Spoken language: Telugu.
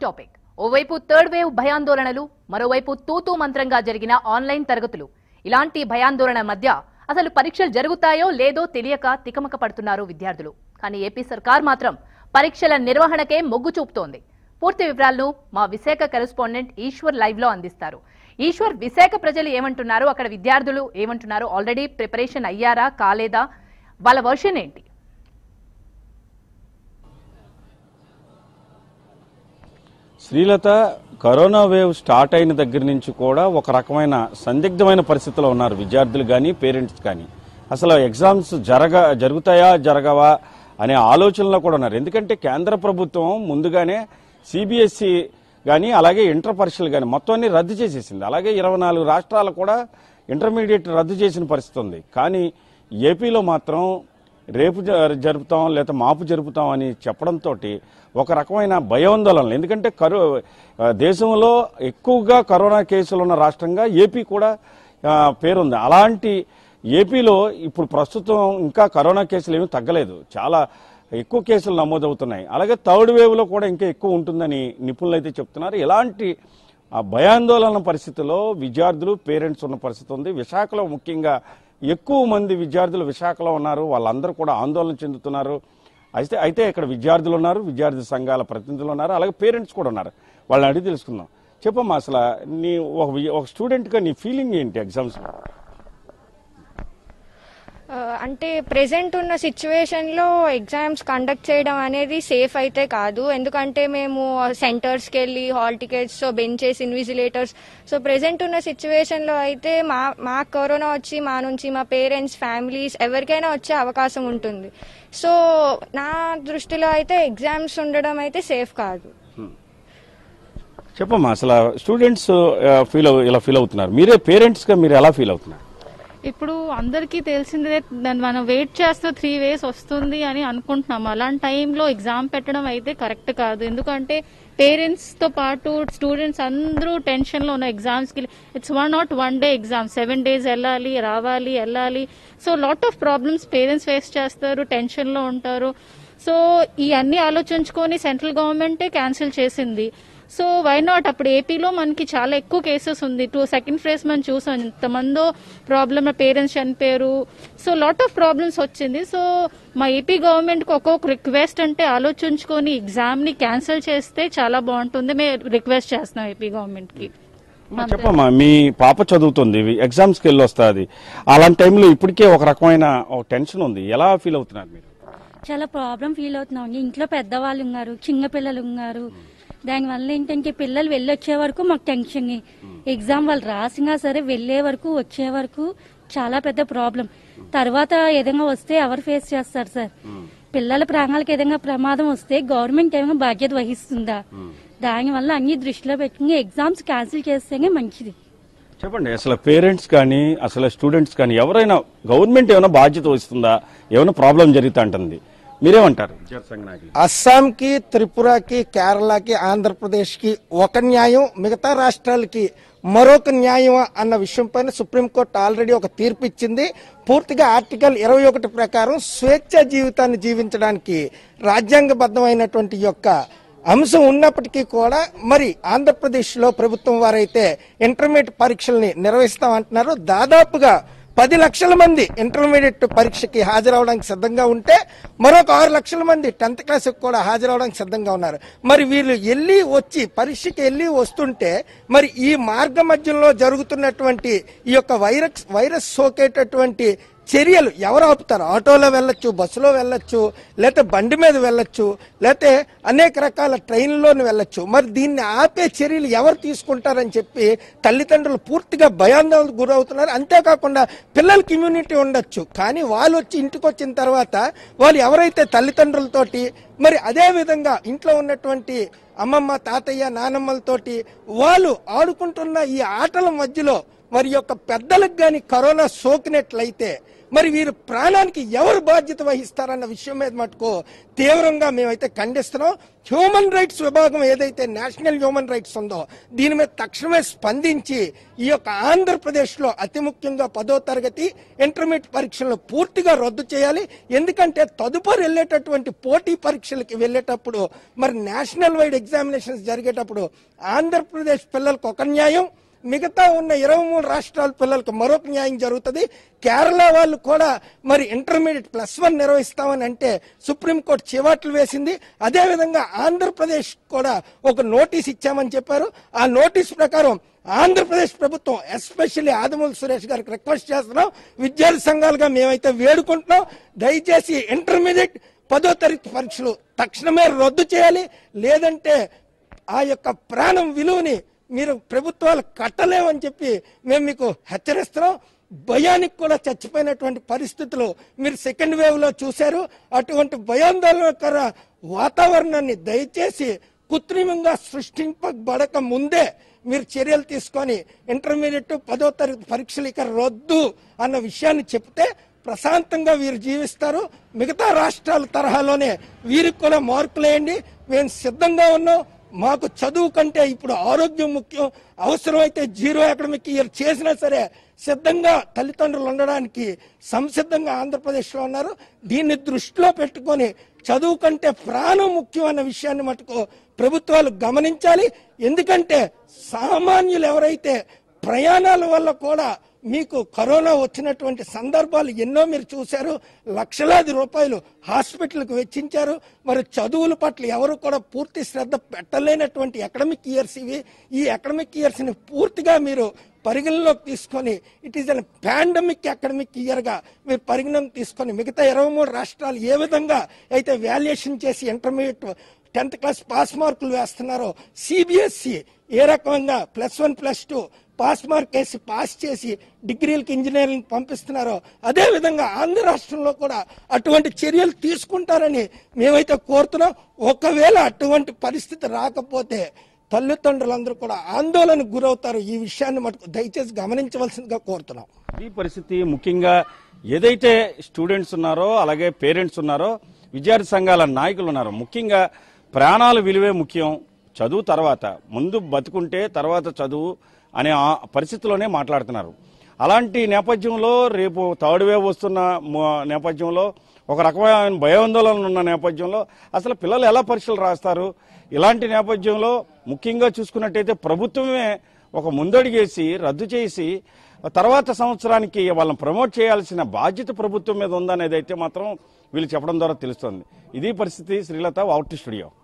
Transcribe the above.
టాపిక్ ఓవైపు థర్డ్ వేవ్ భయాందోళనలు మరోవైపు తూతూ మంత్రంగా జరిగిన ఆన్లైన్ తరగతులు ఇలాంటి భయాందోళన మధ్య అసలు పరీక్షలు జరుగుతాయో లేదో తెలియక తికమక పడుతున్నారు విద్యార్థులు కానీ ఏపీ సర్కార్ మాత్రం పరీక్షల నిర్వహణకే మొగ్గు చూపుతోంది పూర్తి వివరాలను మా విశాఖ కరెస్పాండెంట్ ఈశ్వర్ లైవ్ లో అందిస్తారు ఈశ్వర్ విశాఖ ప్రజలు ఏమంటున్నారు అక్కడ విద్యార్థులు ఏమంటున్నారు ఆల్రెడీ ప్రిపరేషన్ అయ్యారా కాలేదా వాళ్ళ వర్షన్ ఏంటి శ్రీలత కరోనా వేవ్ స్టార్ట్ అయిన దగ్గర నుంచి కూడా ఒక రకమైన సందిగ్ధమైన పరిస్థితిలో ఉన్నారు విద్యార్థులు కానీ పేరెంట్స్ కానీ అసలు ఎగ్జామ్స్ జరగ జరుగుతాయా జరగవా అనే ఆలోచనలో కూడా ఉన్నారు ఎందుకంటే కేంద్ర ప్రభుత్వం ముందుగానే సిబిఎస్ఈ కానీ అలాగే ఇంటర్ పరీక్షలు కానీ మొత్తం అన్ని రద్దు చేసేసింది అలాగే ఇరవై నాలుగు రాష్ట్రాలు కూడా ఇంటర్మీడియట్ రద్దు చేసిన పరిస్థితి ఉంది కానీ ఏపీలో మాత్రం రేపు జ- జరుపుతాం లేదా మాపు జరుపుతాం అని చెప్పడంతో ఒక రకమైన భయాందోళనలు ఎందుకంటే కరో ఆ, దేశంలో ఎక్కువగా కరోనా కేసులు ఉన్న రాష్ట్రంగా ఏపీ కూడా ఆ, పేరుంది అలాంటి ఏపీలో ఇప్పుడు ప్రస్తుతం ఇంకా కరోనా కేసులు ఏమీ తగ్గలేదు చాలా ఎక్కువ కేసులు నమోదవుతున్నాయి అలాగే థర్డ్ వేవ్లో కూడా ఇంకా ఎక్కువ ఉంటుందని నిపుణులు అయితే చెప్తున్నారు ఎలాంటి ఆ భయాందోళన పరిస్థితిలో విద్యార్థులు పేరెంట్స్ ఉన్న పరిస్థితి ఉంది విశాఖలో ముఖ్యంగా ఎక్కువ మంది విద్యార్థులు విశాఖలో ఉన్నారు వాళ్ళందరూ కూడా ఆందోళన చెందుతున్నారు అయితే అయితే ఇక్కడ విద్యార్థులు ఉన్నారు విద్యార్థి సంఘాల ప్రతినిధులు ఉన్నారు అలాగే పేరెంట్స్ కూడా ఉన్నారు వాళ్ళని అడిగి తెలుసుకుందాం చెప్పమ్మా అసలు నీ ఒక వి- ఒక స్టూడెంట్గా నీ ఫీలింగ్ ఏంటి ఎగ్జామ్స్ ఆ, అంటే ప్రెసెంట్ ఉన్న సిచ్యువేషన్లో ఎగ్జామ్స్ కండక్ట్ చేయడం అనేది సేఫ్ అయితే కాదు ఎందుకంటే మేము సెంటర్స్కి వెళ్ళి hall tickets so benches invigilators so present ఉన్న సిచ్యువేషన్లో అయితే మా మా కరోనా వచ్చి మా నుంచి మా పేరెంట్స్ ఫ్యామిలీస్ ఎవరికైనా వచ్చే అవకాశం ఉంటుంది సో నా దృష్టిలో అయితే ఎగ్జామ్స్ ఉండడం అయితే సేఫ్ కాదు చెప్పమ్మా అసలు స్టూడెంట్స్ ఫీల్ ఇలా ఫీల్ అవుతున్నారు మీరే పేరెంట్స్గా మీరు ఎలా ఫీల్ అవుతున్నారు ఇప్పుడు అందరికీ తెలిసిందే దాన్ని మనం వెయిట్ చేస్తూ త్రీ వేస్ వస్తుంది అని అనుకుంటున్నాం అలాంటి టైంలో ఎగ్జామ్ పెట్టడం అయితే కరెక్ట్ కాదు ఎందుకంటే పేరెంట్స్ తో పాటు స్టూడెంట్స్ అందరూ టెన్షన్ లో ఉన్న ఎగ్జామ్స్ కి it's one not one day exam seven days వెళ్ళాలి రావాలి వెళ్ళాలి so lot of problems parents face చేస్తారు టెన్షన్ లో ఉంటారు సో ఈ అన్ని ఆలోచించుకొని సెంట్రల్ గవర్నమెంటే క్యాన్సిల్ చేసింది సో వై నాట్ అప్పుడు ఏపీలో మనకి చాలా ఎక్కువ కేసెస్ ఉంది టూ సెకండ్ ఫేజ్ మనం చూసాం ఎంతమందో ప్రాబ్లమ్ పేరెంట్స్ చనిపోయారు సో లాట్ ఆఫ్ ప్రాబ్లమ్స్ వచ్చింది సో మా ఏపీ గవర్నమెంట్ కి ఒక్కొక్క రిక్వెస్ట్ అంటే ఆలోచించుకొని ఎగ్జామ్ ని క్యాన్సిల్ చేస్తే చాలా బాగుంటుంది మేము రిక్వెస్ట్ చేస్తున్నాం ఏపీ గవర్నమెంట్ కి అమ్మా, చెప్పమ్మా మీ పాప చదువుతుంది ఎగ్జామ్స్కి వెళ్ళి వస్తుంది అలాంటి టైంలో ఇప్పటికే ఒక రకమైన ఒక టెన్షన్ ఉంది ఎలా ఫీల్ అవుతున్నారు మీరు చాలా ప్రాబ్లం ఫీల్ అవుతున్నాం ఇంట్లో పెద్దవాళ్ళు ఉన్నారు చిన్న పిల్లలు ఉన్నారు దానివల్ల ఏంటంటే పిల్లలు వెళ్ళొచ్చే వరకు మాకు టెన్షన్ ఎగ్జామ్ వాళ్ళు రాసినా సరే వెళ్ళే వరకు వచ్చే వరకు చాలా పెద్ద ప్రాబ్లం తర్వాత ఏదైనా వస్తే ఎవరు ఫేస్ చేస్తారు సార్ పిల్లల ప్రాణాలకు ఏదైనా ప్రమాదం వస్తే గవర్నమెంట్ ఏమైనా బాధ్యత వహిస్తుందా దానివల్ల అన్ని దృష్టిలో పెట్టుకుని ఎగ్జామ్స్ క్యాన్సిల్ చేస్తేనే మంచిది చెప్పండి అసలు పేరెంట్స్ కానీ అసలు స్టూడెంట్స్ కానీ ఎవరైనా గవర్నమెంట్ ఏమైనా బాధ్యత వస్తుందా ఏమైనా ప్రాబ్లం జరుగుతా ఉంటుంది మీరేమంటారు విద్యార్థి సంఘ నాయకులు అస్సాంకి త్రిపురకి కేరళకి ఆంధ్రప్రదేశ్కి ఒక న్యాయం మిగతా రాష్ట్రాలకి మరొక న్యాయం అన్న విషయం పైన సుప్రీంకోర్టు ఆల్రెడీ ఒక తీర్పు ఇచ్చింది పూర్తిగా ఆర్టికల్ ఇరవై ఒకటి ప్రకారం స్వేచ్ఛ జీవితాన్ని జీవించడానికి రాజ్యాంగబద్ధమైనటువంటి యొక్క అంశం ఉన్నప్పటికీ కూడా మరి ఆంధ్రప్రదేశ్లో ప్రభుత్వం వారైతే ఇంటర్మీడియట్ పరీక్షల్ని నిర్వహిస్తామంటున్నారు దాదాపుగా పది లక్షల మంది ఇంటర్మీడియట్ పరీక్షకి హాజరవడానికి సిద్ధంగా ఉంటే మరొక ఆరు లక్షల మంది టెన్త్ క్లాస్కి కూడా హాజరవడానికి సిద్ధంగా ఉన్నారు మరి వీళ్ళు వెళ్ళి వచ్చి పరీక్షకి వెళ్ళి వస్తుంటే మరి ఈ మార్గ మధ్యంలో జరుగుతున్నటువంటి ఈ యొక్క వైరస్ వైరస్ సోకేటటువంటి చర్యలు ఎవరు ఆపుతారు ఆటోలో వెళ్ళొచ్చు బస్సులో వెళ్ళొచ్చు లేకపోతే బండి మీద వెళ్ళొచ్చు లేకపోతే అనేక రకాల ట్రైన్లోని వెళ్ళొచ్చు మరి దీన్ని ఆపే చర్యలు ఎవరు తీసుకుంటారని చెప్పి తల్లిదండ్రులు పూర్తిగా భయాందోళనకు గురవుతున్నారు అంతేకాకుండా పిల్లలకి ఇమ్యూనిటీ ఉండొచ్చు కానీ వాళ్ళు వచ్చి ఇంటికి వచ్చిన తర్వాత వాళ్ళు ఎవరైతే తల్లిదండ్రులతోటి మరి అదే విధంగా ఇంట్లో ఉన్నటువంటి అమ్మమ్మ తాతయ్య నానమ్మలతోటి వాళ్ళు ఆడుకుంటున్న ఈ ఆటల మధ్యలో మరి యొక్క పెద్దలకు కానీ కరోనా సోకినట్లయితే మరి వీరు ప్రాణానికి ఎవరు బాధ్యత వహిస్తారన్న విషయం మీద మటుకు తీవ్రంగా మేమైతే ఖండిస్తున్నాం హ్యూమన్ రైట్స్ విభాగం ఏదైతే నేషనల్ హ్యూమన్ రైట్స్ ఉందో దీని మీద తక్షణమే స్పందించి ఈ యొక్క ఆంధ్రప్రదేశ్ లో అతి ముఖ్యంగా పదో తరగతి ఇంటర్మీడియట్ పరీక్షలను పూర్తిగా రద్దు చేయాలి ఎందుకంటే తదుపరి వెళ్ళేటటువంటి పోటీ పరీక్షలకి వెళ్ళేటప్పుడు మరి నేషనల్ వైడ్ ఎగ్జామినేషన్స్ జరిగేటప్పుడు ఆంధ్రప్రదేశ్ పిల్లలకు ఒక న్యాయం మిగతా ఉన్న ఇరవై మూడు రాష్ట్రాల పిల్లలకు మరొక న్యాయం జరుగుతుంది కేరళ వాళ్ళు కూడా మరి ఇంటర్మీడియట్ ప్లస్ వన్ నిర్వహిస్తామని అంటే సుప్రీంకోర్టు చివాట్లు వేసింది అదేవిధంగా ఆంధ్రప్రదేశ్ కూడా ఒక నోటీస్ ఇచ్చామని చెప్పారు ఆ నోటీస్ ప్రకారం ఆంధ్రప్రదేశ్ ప్రభుత్వం ఎస్పెషల్లీ ఆదిమూల సురేష్ గారికి రిక్వెస్ట్ చేస్తున్నాం విద్యార్థి సంఘాలుగా మేమైతే వేడుకుంటున్నాం దయచేసి ఇంటర్మీడియట్ పదో తరగతి పరీక్షలు తక్షణమే రద్దు చేయాలి లేదంటే ఆ యొక్క ప్రాణం విలువని మీరు ప్రభుత్వాలు కట్టలేమని చెప్పి మేము మీకు హెచ్చరిస్తున్నాం భయానికి కూడా చచ్చిపోయినటువంటి పరిస్థితులు మీరు సెకండ్ వేవ్ లో చూశారు అటువంటి భయాందోళనకర వాతావరణాన్ని దయచేసి కృత్రిమంగా సృష్టింపబడక ముందే మీరు చర్యలు తీసుకొని ఇంటర్మీడియట్ పదో తరగతి పరీక్షలు ఇక రద్దు అన్న విషయాన్ని చెప్తే ప్రశాంతంగా వీరు జీవిస్తారు మిగతా రాష్ట్రాల తరహాలోనే వీరికి కూడా మార్కులు వేయండి మేము సిద్ధంగా ఉన్నాం మాకు చదువు కంటే ఇప్పుడు ఆరోగ్యం ముఖ్యం అవసరమైతే జీరో అకాడమిక్ ఇయర్ చేసినా సరే సిద్ధంగా తల్లిదండ్రులు ఉండడానికి సంసిద్ధంగా ఆంధ్రప్రదేశ్లో ఉన్నారు దీన్ని దృష్టిలో పెట్టుకొని చదువు కంటే ప్రాణం ముఖ్యం అన్న విషయాన్ని మటుకు ప్రభుత్వాలు గమనించాలి ఎందుకంటే సామాన్యులు ఎవరైతే ప్రయాణాల వల్ల కూడా మీకు కరోనా వచ్చినటువంటి సందర్భాలు ఎన్నో మీరు చూశారు లక్షలాది రూపాయలు హాస్పిటల్కి వెచ్చించారు మరి చదువుల పట్ల ఎవరు కూడా పూర్తి శ్రద్ధ పెట్టలేనటువంటి అకాడమిక్ ఇయర్స్ ఇవి ఈ అకాడమిక్ ఇయర్స్ ని పూర్తిగా మీరు పరిగణలోకి తీసుకొని it is an pandemic academic year గా మీరు పరిగణన తీసుకొని మిగతా ఇరవై మూడు రాష్ట్రాలు ఏ విధంగా అయితే వాల్యుయేషన్ చేసి ఇంటర్మీడియట్ టెన్త్ క్లాస్ పాస్ మార్కులు వేస్తున్నారో సిబిఎస్ఈ ఏ రకంగా plus one plus two pass mark వేసి పాస్ చేసి డిగ్రీలకి ఇంజనీరింగ్ పంపిస్తున్నారో అదే విధంగా ఆంధ్ర రాష్ట్రంలో కూడా అటువంటి చర్యలు తీసుకుంటారని మేమైతే కోరుతున్నాం ఒకవేళ అటువంటి పరిస్థితి రాకపోతే తల్లిదండ్రులందరూ కూడా ఆందోళనకు గురవుతారు ఈ విషయాన్ని మటుకు దయచేసి గమనించవలసిందిగా కోరుతున్నాం ఈ పరిస్థితి ముఖ్యంగా ఏదైతే స్టూడెంట్స్ ఉన్నారో అలాగే పేరెంట్స్ ఉన్నారో విద్యార్థి సంఘాల నాయకులు ఉన్నారో ముఖ్యంగా ప్రాణాల విలువే ముఖ్యం చదువు తర్వాత ముందు బతుకుంటే తర్వాత చదువు అనే ఆ పరిస్థితిలోనే మాట్లాడుతున్నారు అలాంటి నేపథ్యంలో రేపు థర్డ్ వేవ్ వస్తున్న మ- నేపథ్యంలో ఒక రకమైన భయాందోళన ఉన్న నేపథ్యంలో అసలు పిల్లలు ఎలా పరీక్షలు రాస్తారు ఇలాంటి నేపథ్యంలో ముఖ్యంగా చూసుకున్నట్టయితే ప్రభుత్వమే ఒక ముందడుగేసి రద్దు చేసి తర్వాత సంవత్సరానికి వాళ్ళని ప్రమోట్ చేయాల్సిన బాధ్యత ప్రభుత్వం మీద ఉందనేది అయితే మాత్రం వీళ్ళు చెప్పడం ద్వారా తెలుస్తుంది ఇది పరిస్థితి శ్రీలత అవుట్ స్టూడియో